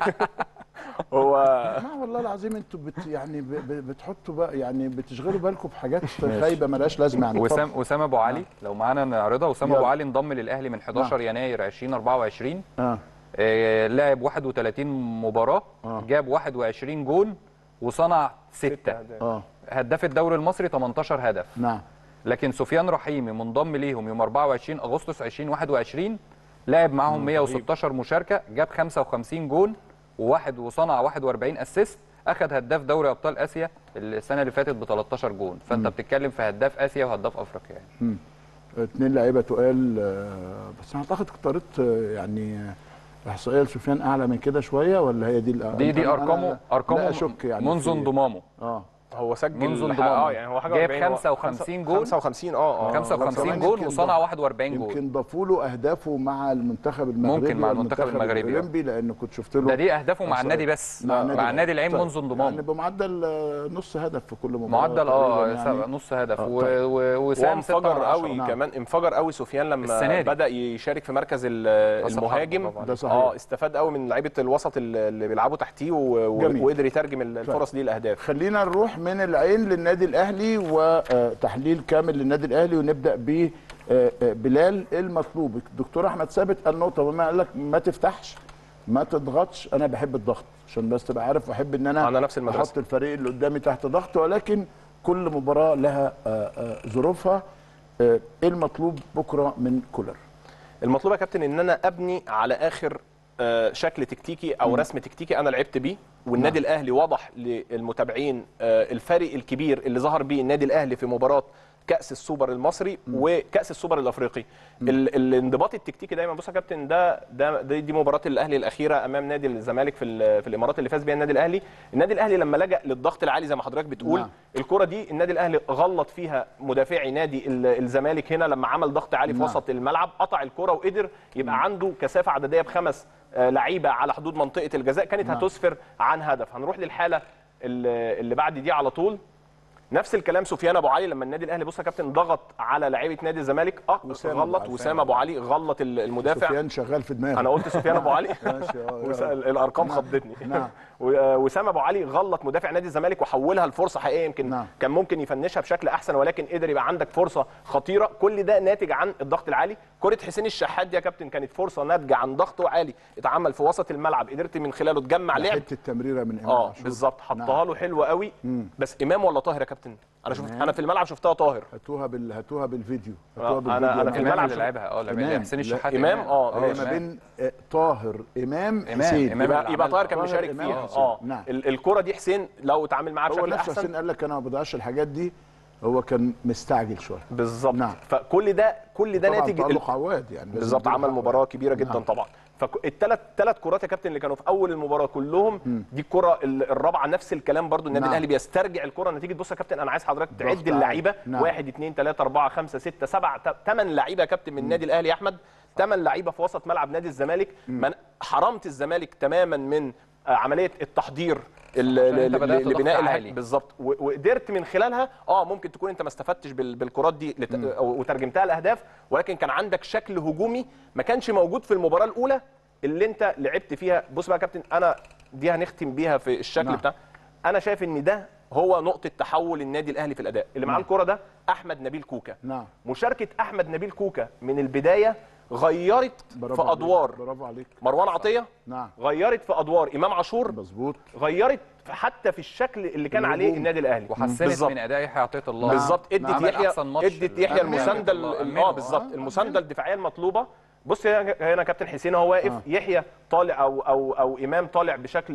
هو ما والله العظيم انتوا بت يعني ب- ب- بتحطوا بقى يعني بتشغلوا بالكم بحاجات خايبه ملهاش لازمه يعني وسام وسام ابو علي لو معانا نعرضها وسام يلا. ابو علي انضم للاهلي من 11 يناير 2024 اه آه، لعب 31 مباراه آه. جاب 21 جون وصنع 6 اه هداف الدوري المصري 18 هدف نعم لكن سفيان رحيمي منضم ليهم يوم 24 اغسطس 2021 لعب معاهم 116 مشاركه جاب 55 جون وواحد وصنع 41 اسيست اخذ هداف دوري ابطال اسيا السنه اللي فاتت ب 13 جون فانت بتتكلم في هداف اسيا وهداف افريقيا يعني اتنين لعيبه تقال آه، بس انا اعتقد قررت آه، يعني آه، احصائيه لسفيان اعلى من كده شويه ولا هي دي الأ- دي دي أنا- ارقامه لا ارقامه اشك يعني منذ في- انضمامه اه هو سجل منذ ح- انضمامه. اه يعني هو حاجه جايب 40 هو 55 جول. 55 اه اه 55 كمان جول يمكن وصنع ضاف- 41 جول يمكن ضافوا له اهدافه مع المنتخب المغربي ممكن مع المنتخب والمنتخب المغربي، آه. الاولمبي لان كنت شفت له ده دي اهدافه مع إحصائية. النادي بس مع مع النادي النادي العين طيب. منذ انضمامه يعني بمعدل آه، نص هدف في كل مباراه معدل اه تقريباً سبع- يعني. نص هدف آه، و- طيب. و- وسام وانفجر 6 من قوي نعم. كمان انفجر قوي سفيان السنة لما دي. بدا يشارك في مركز ال- راس المهاجم الحربة طبعاً. ده صحيح. اه استفاد قوي من لعيبه الوسط اللي اللي بيلعبوا تحتيه و- و- جميل. وقدر يترجم الفرص دي لاهداف خلينا نروح من العين للنادي الاهلي وتحليل كامل للنادي الاهلي ونبدا ب آه، آه، بلال المطلوب الدكتور احمد ثابت قال نقطه وما قال لك ما تفتحش ما تضغطش انا بحب الضغط عشان بس تبقى عارف واحب ان انا أنا نفس المدرسة. احط الفريق اللي قدامي تحت ضغط ولكن كل مباراه لها آه، آه، ظروفها آه، ايه المطلوب بكره من كولر المطلوب يا كابتن ان انا ابني على اخر آه، شكل تكتيكي او رسم تكتيكي انا لعبت بيه والنادي الاهلي وضح للمتابعين آه، الفرق الكبير اللي ظهر بيه النادي الاهلي في مباراه كاس السوبر المصري وكاس السوبر الافريقي ال- الانضباط التكتيكي دايما بص يا كابتن ده ده دي, دي مباراه الاهلي الاخيره امام نادي الزمالك في ال- في الامارات اللي فاز بيها النادي الاهلي النادي الاهلي لما لجا للضغط العالي زي ما حضرتك بتقول نعم. الكره دي النادي الاهلي غلط فيها مدافعي نادي ال- الزمالك هنا لما عمل ضغط عالي في نعم. وسط الملعب قطع الكره وقدر يبقى عنده كثافه عدديه بخمس آه، لعيبه على حدود منطقه الجزاء كانت نعم. هتسفر عن هدف هنروح للحاله اللي اللي بعد دي على طول نفس الكلام سفيان ابو علي لما النادي الاهلي بص يا كابتن ضغط على لعيبه نادي الزمالك اه وسام أبو غلط علي. وسام ابو علي غلط ال- المدافع سفيان شغال في دماغه انا قلت سفيان ابو علي ماشي، آه، وس- آه. الارقام نعم. خضتني نعم. و- آه، وسام ابو علي غلط مدافع نادي الزمالك وحولها لفرصه حقيقيه يمكن نعم. كان ممكن يفنشها بشكل احسن ولكن قدر يبقى عندك فرصه خطيره كل ده ناتج عن الضغط العالي كره حسين الشحات دي يا كابتن كانت فرصه ناتجه عن ضغط عالي اتعمل في وسط الملعب قدرت من خلاله تجمع لعب حته التمريره من امام اه عاشور. بالظبط نعم. حطها له حلوه قوي بس امام ولا طاهر يا كابتن انا شفت إمام. انا في الملعب شفتها طاهر هاتوها بال هاتوها بالفيديو آه، هاتوها أنا- بالفيديو أنا يا في معلم. الملعب اللي شوف. لعبها اه لعبها إمام. حسين لا، الشحات إمام، آه، هي ماشي. ما بين آه، طاهر امام إمام، حسين إمام. يبقى اللي يبقى عملها. طاهر كان طاهر مشارك إمام فيها حسين. اه نعم. ال- الكره دي حسين لو اتعامل معاها هو بشكل نفسه احسن حسين قال لك انا ما بضيعش الحاجات دي هو كان مستعجل شويه بالظبط نعم. فكل ده كل ده طبعا ناتج ال- تألق عواد يعني لازم بالظبط نديله عمل حقه مباراه يعني. كبيره جدا نعم. طبعا فالثلاث ثلاث كرات يا كابتن اللي كانوا في اول المباراه كلهم دي الكره ال- الرابعه نفس الكلام برضو النادي نعم. الاهلي بيسترجع الكره نتيجه بص يا كابتن انا عايز حضرتك ضغط تعد عالي. اللعيبه نعم. واحد اثنين ثلاثه اربعه خمسه سته سبعه ثمان لعيبه يا كابتن من النادي الاهلي يا احمد ثمان لعيبه في وسط ملعب نادي الزمالك من حرمت الزمالك تماما من آه، عمليه التحضير ال- عشان أنت ل- بدأت ل- لبناء ضغط الهجمة. عالي. بالظبط و- وقدرت من خلالها اه ممكن تكون انت ما استفدتش بال- بالكرات دي لت... أو- وترجمتها لاهداف ولكن كان عندك شكل هجومي ما كانش موجود في المباراه الاولى اللي انت لعبت فيها بص بقى يا كابتن انا دي هنختم بيها في الشكل نعم. بتاع انا شايف ان ده هو نقطه تحول النادي الاهلي في الاداء اللي معاه الكره ده احمد نبيل كوكا نعم مشاركه احمد نبيل كوكا من البدايه غيرت برافو في عليك. ادوار برافو عليك مروان عطيه نعم غيرت في ادوار امام عاشور مظبوط غيرت في- حتى في الشكل اللي كان عليه الهجوم. النادي الاهلي وحسنت بالظبط. من اداء يحيى عطيه الله بالظبط ادت عمل يحيى أحسن ماتش ادت يحيى أمنه. المسانده ال- الله، ال- أمنه. اه بالظبط آه، المسانده الدفاعيه المطلوبه بص هنا هنا كابتن حسين هو واقف آه. يحيى طالع او او او امام طالع بشكل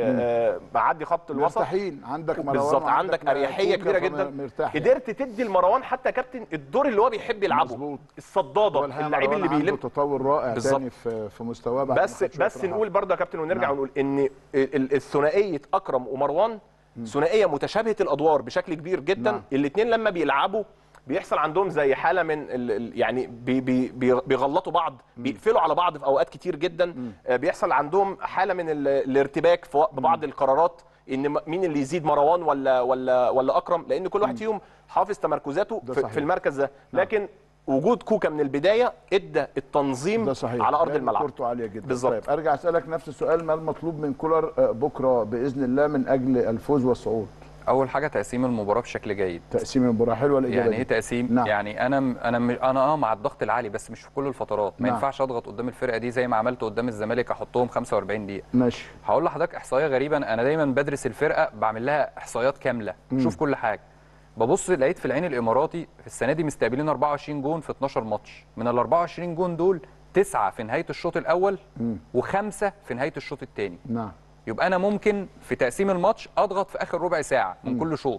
آه معدي خط الوسط مرتاحين عندك مروان بالظبط وعندك عندك اريحيه كوكا كبيره جدا مرتاح يعني. قدرت تدي لمروان حتى كابتن الدور اللي هو بيحب يلعبه مظبوط. الصداده هو الحقيقة اللعيب مروان اللي عنده بيلم تطور رائع بالظبط. تاني في في مستواه بعد ما بس خد شوية بس راحة. نقول برضه يا كابتن ونرجع نعم. ونقول ان ال- ال- الثنائيه اكرم ومروان ثنائيه متشابهه الادوار بشكل كبير جدا نعم. الاثنين لما بيلعبوا بيحصل عندهم زي حاله من ال ال يعني بي بي بي بيغلطوا بعض بيقفلوا على بعض في اوقات كتير جدا آه، بيحصل عندهم حاله من ال الارتباك في وق- ببعض القرارات ان م- مين اللي يزيد مروان ولا ولا ولا اكرم لان كل واحد فيهم حافظ تمركزاته ده في, صحيح. في المركز ده لكن وجود كوكا من البدايه ادى التنظيم ده صحيح على ارض لعب الملعب كورته عاليه جدا بالظبط. طيب ارجع اسالك نفس السؤال ما المطلوب من كولر آه، بكره باذن الله من اجل الفوز والصعود اول حاجه تقسيم المباراه بشكل جيد تقسيم المباراه حلوه الاجابه يعني دي. ايه تقسيم نعم. يعني انا انا م- انا اه مع الضغط العالي بس مش في كل الفترات ما نعم. ينفعش اضغط قدام الفرقه دي زي ما عملت قدام الزمالك احطهم 45 دقيقه ماشي هقول لحضرتك احصائيه غريبه انا دايما بدرس الفرقه بعمل لها احصائيات كامله شوف كل حاجه ببص لقيت في العين الاماراتي في السنه دي مستقبلين 24 جون في 12 ماتش من ال 24 جون دول تسعه في نهايه الشوط الاول وخمسه في نهايه الشوط الثاني نعم يبقى انا ممكن في تقسيم الماتش اضغط في اخر ربع ساعه من كل شوط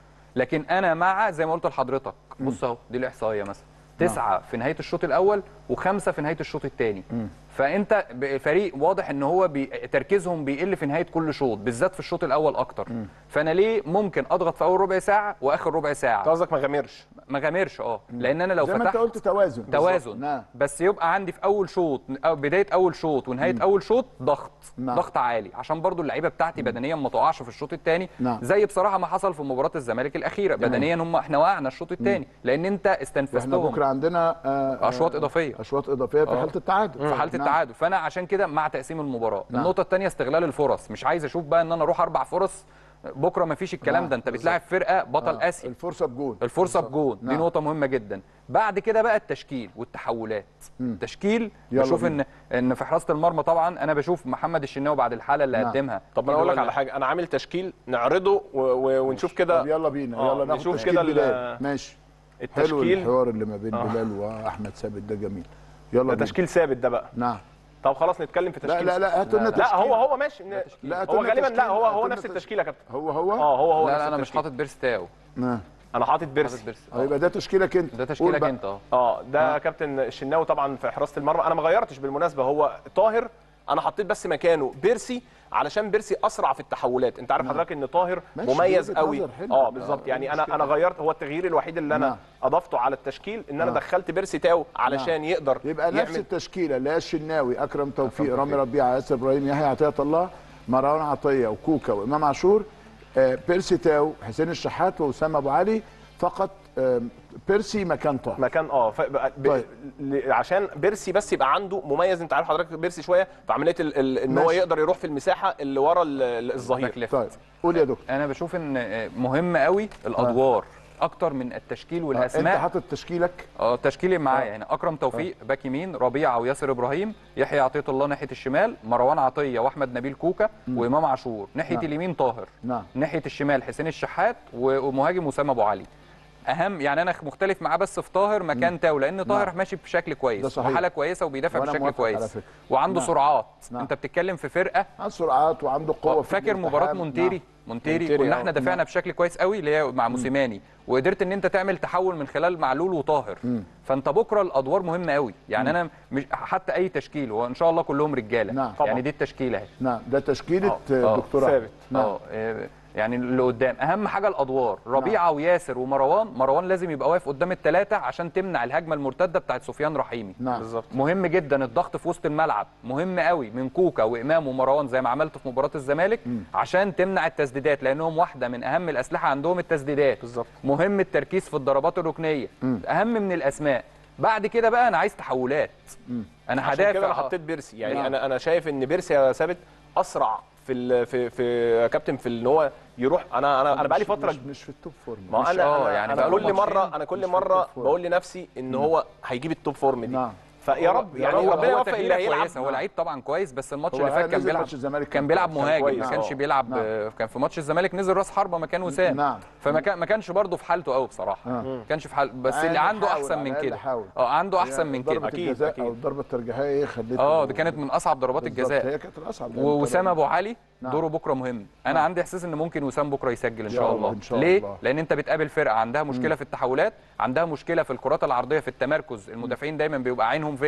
لكن انا مع زي ما قلت لحضرتك بص اهو دي الاحصائيه مثلا تسعه في نهايه الشوط الاول وخمسه في نهايه الشوط الثاني فانت ب- فريق واضح ان هو بي تركيزهم بيقل في نهايه كل شوط بالذات في الشوط الاول اكتر فانا ليه ممكن اضغط في اول ربع ساعه واخر ربع أنت ساعه قصدك ما غامرش ما غامرش اه لان انا لو زي ما انت فتحت قلت توازن توازن نعم بس يبقى عندي في اول شوط أو بدايه اول شوط ونهايه اول شوط ضغط نعم. ضغط عالي عشان برضو اللعيبه بتاعتي بدنيا ما تقعش في الشوط الثاني نعم. زي بصراحه ما حصل في مباراه الزمالك الاخيره بدنيا هم احنا وقعنا الشوط الثاني لان انت واحنا استنفذتهم بكره عندنا آه، أشواط آه، إضافية. اشواط اضافيه في آه. حاله التعادل في حاله نعم. التعادل فانا عشان كده مع تقسيم المباراه نعم. النقطه الثانيه استغلال الفرص مش عايز اشوف بقى ان انا اروح اربع فرص بكره ما فيش الكلام نعم، ده انت بالظبط. بتلاعب فرقه بطل آه، اسيا الفرصه بجول الفرصه بجون دي نعم. نقطه مهمه جدا بعد كده بقى التشكيل والتحولات التشكيل يلا بشوف بينا. ان ان في حراسه المرمى طبعا انا بشوف محمد الشناوي بعد الحاله اللي نعم. قدمها طب ما انا اقول لك على حاجه انا عامل تشكيل نعرضه و... و... ونشوف كده طب يلا بينا آه، يلا ناخد نشوف تشكيل كده ال- بلال ماشي حلو التشكيل الحوار اللي ما بين آه. بلال واحمد ثابت ده جميل يلا ده بينا تشكيل ثابت ده بقى نعم طب خلاص نتكلم في لا تشكيل لا لا هاتوا لنا لا، تشكيل لا هو هو ماشي لا، هاتوا هو لنا غالبا تشكيل. لا هو هو هاتوا نفس لنا التشكيل يا كابتن هو هو اه هو هو لا نفس لا انا مش التشكيل. حاطط بيرس تاو نعم انا حاطط حاطط بيرسي بيرس آه، يبقى ده تشكيلك انت ده قول تشكيلك بقى. انت اه اه ده كابتن الشناوي طبعا في حراسه المرمى انا ما غيرتش بالمناسبه هو طاهر انا حطيت بس مكانه بيرسي علشان بيرسي اسرع في التحولات انت عارف حضرتك ان طاهر ماشي، مميز وجهة قوي نظر حلوة. اه بالظبط يعني انا انا غيرت هو التغيير الوحيد اللي انا نعم. اضفته على التشكيل ان انا آه. دخلت بيرسي تاو علشان يقدر يبقى نفس يعمل التشكيله اللي هي الشناوي اكرم توفيق رامي ربيعه ياسر ابراهيم يحيى عطيه الله مروان عطيه وكوكا وامام عاشور آه، بيرسي تاو حسين الشحات واسامه ابو علي فقط آه، بيرسي مكان طه مكان اه ف... ب... طيب. ل... عشان بيرسي بس يبقى عنده مميز انت عارف حضرتك بيرسي شويه في عمليه ال... ال... ان هو ماشي. يقدر يروح في المساحه اللي ورا ال... ال- الظهير باك ليفت طيب قول يا دكتور انا بشوف ان مهم قوي الادوار اكتر من التشكيل انت والاسماء حاطط تشكيلك اه تشكيلي معايا هنا اكرم توفيق باك يمين ربيعه وياسر ابراهيم يحيى عطيه الله ناحيه الشمال مروان عطيه واحمد نبيل كوكا وامام عاشور ناحيه نعم. اليمين طاهر نعم. ناحيه الشمال حسين الشحات و- ومهاجم اسامه ابو علي اهم يعني انا مختلف معاه بس في طاهر مكان تاو لان طاهر نعم. ماشي بشكل كويس ده صحيح. وحاله كويسه وبيدافع وأنا بشكل موافق على كويس فكرة. وعنده نعم. سرعات نعم. انت بتتكلم في فرقه عنده سرعات وعنده قوه في فاكر مباراه الالتحام. مونتيري نعم. مونتيري مونتيري، كنا آه. احنا دافعنا نعم. بشكل كويس قوي اللي هي مع موسيماني وقدرت ان انت تعمل تحول من خلال معلول وطاهر فانت بكره الادوار مهمه قوي يعني انا مش حتى اي تشكيل وان شاء الله كلهم رجاله نعم. طبعا. يعني دي التشكيله اهي نعم ده تشكيله آه، آه، آه، دكتور أحمد. ثابت. نعم اه آه، يعني اللي قدام اهم حاجه الادوار ربيعه وياسر ومروان مروان لازم يبقى واقف قدام الثلاثه عشان تمنع الهجمه المرتده بتاعت سفيان رحيمي نعم بالظبط مهم جدا الضغط في وسط الملعب مهم قوي من كوكا وامام ومروان زي ما عملت في مباراه الزمالك عشان تمنع التسديدات لانهم واحده من اهم الاسلحه عندهم التسديدات بالظبط. مهم التركيز في الضربات الركنيه اهم من الاسماء بعد كده بقى انا عايز تحولات انا عشان كده انا هدافع حطيت بيرسي يعني نعم. انا انا شايف ان بيرسي يا ثابت اسرع في ال... في في يا كابتن في ان هو يروح انا انا انا بقالي مش- فتره مش, مش في التوب فورم ما مش- انا آه، انا, يعني يعني أنا بقاله كل ماتشين مره انا كل مش في مره التوب فورم. بقول لنفسي ان هو هيجيب التوب فورم دي نعم فيا رب يعني هو ربنا هو يوفق اللي تغييره هيلعب كويس هو لعيب طبعا كويس بس الماتش هو اللي فات كان نزل بيلعب ماتش الزمالك كان كان بيلعب كويس. مهاجم كويس، ما كانش آه. بيلعب نعم. آه، كان في ماتش الزمالك نزل راس حربه مكان وسام نعم. فما كان ما كانش برضه في حالته قوي بصراحه آه. ما كانش في حال بس يعني اللي عنده حاول، احسن على من الأقل كده حاول. اه عنده احسن يعني من ضربة كده أكيد، الجزاء أكيد. او الضربه الترجيحيه خليته اه دي كانت من اصعب ضربات بالظبط، الجزاء هي كانت الاصعب لأن ووسام ابو علي نعم. دوره بكره مهم انا عندي احساس ان ممكن وسام بكره يسجل ان يا شاء رب الله إن شاء ليه الله. لان انت بتقابل فرقه عندها مشكله في التحولات عندها مشكله في الكرات العرضيه في التمركز المدافعين دايما بيبقى عينهم فين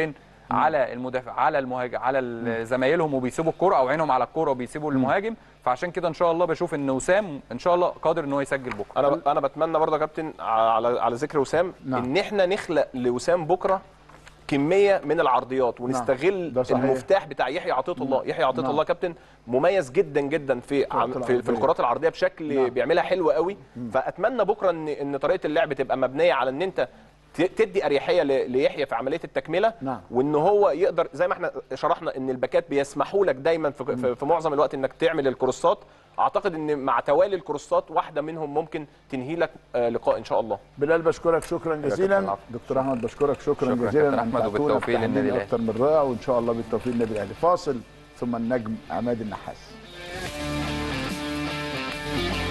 على المدافع على المهاجم على ال- زمايلهم وبيسيبوا الكرة او عينهم على الكرة وبيسيبوا المهاجم فعشان كده ان شاء الله بشوف ان وسام ان شاء الله قادر ان هو يسجل بكره انا انا بتمنى برضه يا كابتن على على ذكر وسام نعم. ان احنا نخلق لوسام بكره كميه من العرضيات ونستغل ده صحيح. المفتاح بتاع يحيى عطيه الله يحيى عطيه نعم. الله كابتن مميز جدا جدا في عم في, في العرضية. الكرات العرضيه بشكل نعم. بيعملها حلو قوي فاتمنى بكره ان ان طريقه اللعب تبقى مبنيه على ان انت ت- تدي اريحيه ل- ليحيى في عمليه التكمله نعم. وان هو يقدر زي ما احنا شرحنا ان الباكات بيسمحوا لك دايما في, في, في معظم الوقت انك تعمل الكروسات اعتقد ان مع توالي الكروسات واحده منهم ممكن تنهي لك آه، لقاء ان شاء الله بلال بشكرك شكرا جزيلا العفو. دكتور احمد بشكرك شكرا, شكرا جزيلا كابتن أحمد، أمتعتونا وبالتوفيق بتحليل للنادي الأهلي. اكتر من رائع وان شاء الله بالتوفيق للنادي الاهلي فاصل ثم النجم عماد النحاس